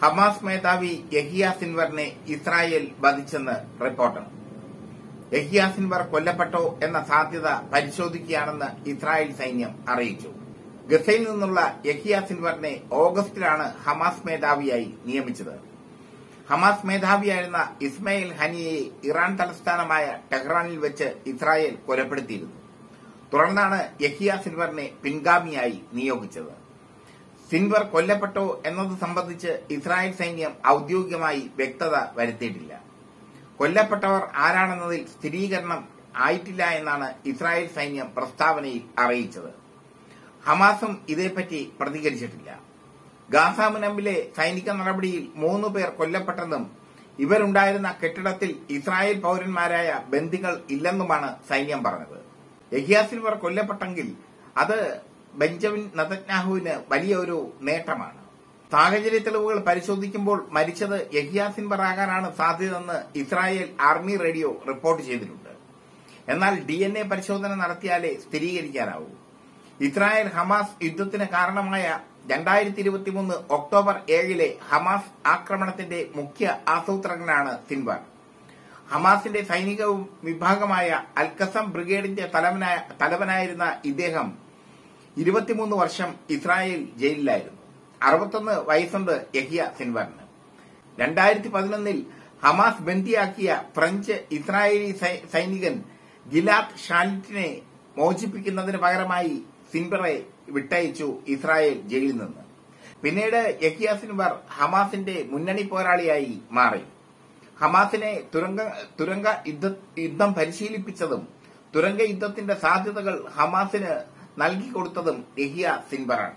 Hamas മേധാവി Yahya സിൻവറിനെ Israel വധിച്ചെന്ന് റിപ്പോർട്ട് യഹിയ സിൻവർ കൊല്ലപ്പെട്ടോ എന്ന സാധ്യത പരിശോധിക്കുകയാണെന്ന് ഇസ്രായേൽ സൈന്യം അറിയിച്ചു ഗസയിൽ നിന്നുള്ള യഹിയ സിൻവറിനെ ഓഗസ്റ്റിലാണ് ഹമാസ് മേധാവിയായി നിയമിച്ചത് ഹമാസ് മേധാവിയായിരുന്ന ഇസ്മയിൽ ഹനിയയെ ഇറാൻ തലസ്ഥാനമായ ടെഹ്റാനിൽ വെച്ച് ഇസ്രായേൽ കൊലപ്പെടുത്തിയിരുന്നു തുടർന്നാണ് യഹിയ സിൻവറിനെ പിൻഗാമിയായി നിയോഗിച്ചത് സിൻവർ കൊല്ലപ്പെട്ടോ എന്നത് സംബന്ധിച്ച് ഇസ്രായേൽ സൈന്യം ഔദ്യോഗികമായി വ്യക്തത വരുത്തിയിട്ടില്ല കൊല്ലപ്പെട്ടവർ ആരാണെന്നതിൽ സ്ഥിരീകരണം ആയിട്ടില്ല എന്നാണ് ഇസ്രായേൽ സൈന്യം പ്രസ്താവനയിൽ അറിയിച്ചത് ഹമാസും ഇതേപ്പറ്റി പ്രതികരിച്ചിട്ടില്ല ഗാസ മുനമ്പിലെ സൈനിക നടപടിയിൽ മൂന്ന് പേർ കൊല്ലപ്പെട്ടെന്നും ഇവരുണ്ടായിരുന്ന കെട്ടിടത്തിൽ ഇസ്രായേൽ പൌരന്മാരായ ബന്ദികൾ ഇല്ലെന്നുമാണ് സൈന്യം പറഞ്ഞത് യഹിയാസിൻവർ കൊല്ലപ്പെട്ടെങ്കിൽ അത് ബെഞ്ചമിൻ നതന്യാഹുവിന് വലിയ ഒരു നേട്ടമാണ് സാഹചര്യ തെളിവുകൾ പരിശോധിക്കുമ്പോൾ മരിച്ചത് യഹിയാസിൻവർ ആകാനാണ് സാധ്യതയെന്ന് ഇസ്രായേൽ ആർമി റേഡിയോ റിപ്പോർട്ട് ചെയ്തിട്ടുണ്ട് എന്നാൽ ഡി എൻ എ പരിശോധന നടത്തിയാലേ സ്ഥിരീകരിക്കാനാവൂ ഇസ്രായേൽ ഹമാസ് യുദ്ധത്തിന് കാരണമായ രണ്ടായിരത്തി ഇരുപത്തിമൂന്ന് ഒക്ടോബർ ഏഴിലെ ഹമാസ് ആക്രമണത്തിന്റെ മുഖ്യ ആസൂത്രകനാണ് സിൻവർ ഹമാസിന്റെ സൈനിക വിഭാഗമായ അൽക്കസം ബ്രിഗേഡിന്റെ തലവനായ തലവനായിരുന്ന ഇദ്ദേഹം ഇരുപത്തിമൂന്ന് വർഷം ഇസ്രായേൽ ജയിലിലായിരുന്നു അറുപത്തൊന്ന് വയസ്സുണ്ട് യഹിയ സിൻവറിന് രണ്ടായിരത്തി പതിനൊന്നിൽ ഹമാസ് ബന്ദിയാക്കിയ ഫ്രഞ്ച് ഇസ്രായേലി സൈ- സൈനികൻ ഗിലാദ് ഷാലിറ്റിനെ മോചിപ്പിക്കുന്നതിന് പകരമായി സിൻവറെ വിട്ടയച്ചു ഇസ്രായേൽ ജയിലിൽ നിന്ന് പിന്നീട് യഹിയ സിൻവർ ഹമാസിന്റെ മുന്നണി പോരാളിയായി മാറി ഹമാസിനെ തുരങ്ക തുരങ്ക യുദ്ധ- യുദ്ധം പരിശീലിപ്പിച്ചതും തുരങ്ക യുദ്ധത്തിന്റെ സാധ്യതകൾ ഹമാസിന് നൽകിക്കൊടുത്തതും യഹിയ സിൻവറാണ്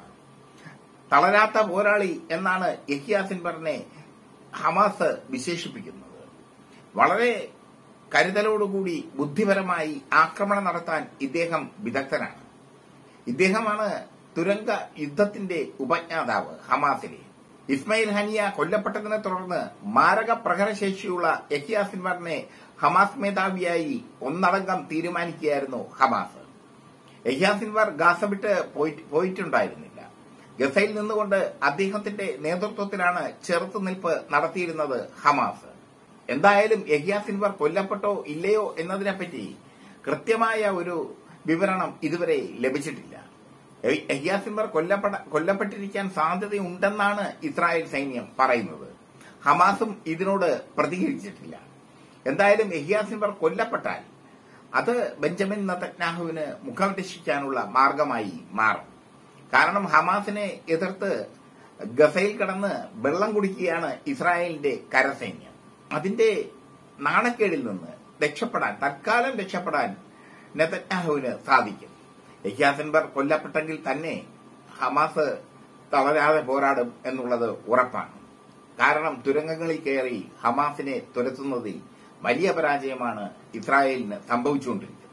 തളരാത്ത പോരാളി എന്നാണ് യഹിയ സിൻവറിനെ ഹമാസ് വിശേഷിപ്പിക്കുന്നത് വളരെ കരുതലോടുകൂടി ബുദ്ധിപരമായി ആക്രമണം നടത്താൻ ഇദ്ദേഹം വിദഗ്ധനാണ് ഇദ്ദേഹമാണ് തുരങ്ക യുദ്ധത്തിന്റെ ഉപജ്ഞാതാവ് ഹമാസിലെ ഇസ്മയിൽ ഹനിയ കൊല്ലപ്പെട്ടതിനെ തുടർന്ന് മാരക പ്രഹരശേഷിയുള്ള യഹിയ സിൻവറിനെ ഹമാസ് മേധാവിയായി ഒന്നടങ്കം തീരുമാനിക്കുകയായിരുന്നു ഹമാസ് യഹിയ സിൻവർ ഗാസ വിട്ട് പോയി- പോയിട്ടുണ്ടായിരുന്നില്ല ഗസയിൽ നിന്നുകൊണ്ട് അദ്ദേഹത്തിന്റെ നേതൃത്വത്തിലാണ് ചെറുത്തുനിൽപ്പ് നടത്തിയിരുന്നത് ഹമാസ് എന്തായാലും യഹിയ സിൻവർ കൊല്ലപ്പെട്ടോ ഇല്ലയോ എന്നതിനെപ്പറ്റി കൃത്യമായ ഒരു വിവരണം ഇതുവരെ ലഭിച്ചിട്ടില്ല യഹിയ സിൻവർ കൊല്ലപ്പെട കൊല്ലപ്പെട്ടിരിക്കാൻ സാധ്യതയുണ്ടെന്നാണ് ഇസ്രായേൽ സൈന്യം പറയുന്നത് ഹമാസും ഇതിനോട് പ്രതികരിച്ചിട്ടില്ല എന്തായാലും യഹിയ സിൻവർ കൊല്ലപ്പെട്ടാൽ അത് ബെഞ്ചമിൻ നതന്യാഹുവിന് മുഖം രക്ഷിക്കാനുള്ള മാർഗമായി മാറും കാരണം ഹമാസിനെ എതിർത്ത് ഗസയിൽ കിടന്ന് വെള്ളം കുടിക്കുകയാണ് ഇസ്രായേലിന്റെ കരസൈന്യം അതിന്റെ നാണക്കേടിൽ നിന്ന് രക്ഷപ്പെടാൻ തൽക്കാലം രക്ഷപ്പെടാൻ നെതന്യാഹുവിന് സാധിക്കും യഹ്യാസിൻബർ കൊല്ലപ്പെട്ടെങ്കിൽ തന്നെ ഹമാസ് തളരാതെ പോരാടും എന്നുള്ളത് ഉറപ്പാണ് കാരണം തുരങ്കങ്ങളിൽ കയറി ഹമാസിനെ തുരത്തുന്നതിൽ വലിയ പരാജയമാണ് ഇസ്രായേലിന് സംഭവിച്ചുകൊണ്ടിരിക്കുന്നത്